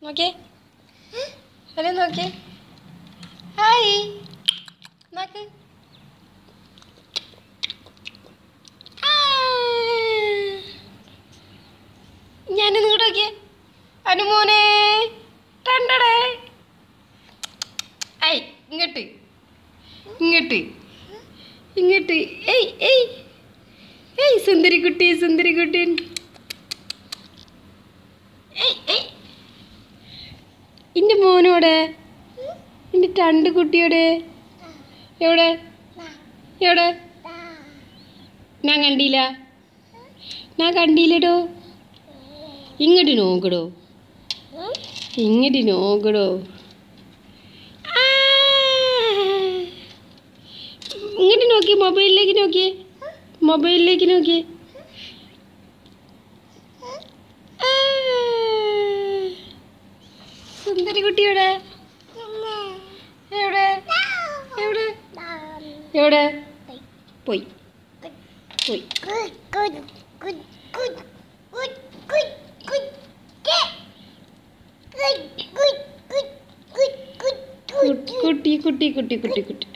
നോക്കിയേ അല്ലേ നോക്കിയേ ഹായ് നോക്ക് ഞാനൊന്ന് ഇങ്ങോട്ട് നോക്കിയേ അനുമോനെ ടണ്ടടേ ഐ ഇങ്ങോട്ട് ഇങ്ങോട്ട് ഇങ്ങോട്ട് ഏയ് ഏയ് ഏയ് സുന്ദരിക്കുട്ടി സുന്ദരിക്കുട്ടി ഏയ് ഏയ് എൻ്റെ മോനോടെ എൻ്റെ രണ്ട് കുട്ടിയോടെ എവിടെ എവിടെ ഞാൻ കണ്ടില്ല ഞാൻ കണ്ടില്ലടോ ഇങ്ങോട്ട് നോക്കടോ ഇങ്ങോട്ട് നോക്കടോ ആ. ഇങ്ങോട്ട് നോക്കി മൊബൈലിലേക്ക് നോക്കിയേ മൊബൈലിലേക്ക് നോക്കിയേ ആ. സുന്ദരി കുട്ടിയുടെ എവിടെ എവിടെ എവിടെ പോയി പോയി കുട്ടി കുട്ടി കുട്ടി കുട്ടി കുട്ടി കുട്ടി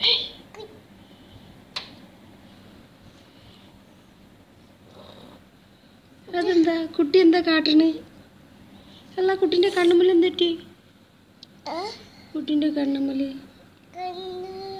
അതെന്താ കുട്ടി എന്താ കാട്ടണേ അല്ല കുട്ടീൻ്റെ കണ്ണുമ്മൽ എന്തെറ്റി കുട്ടീൻ്റെ കണ്ണുമ്മൽ കണ്ണ്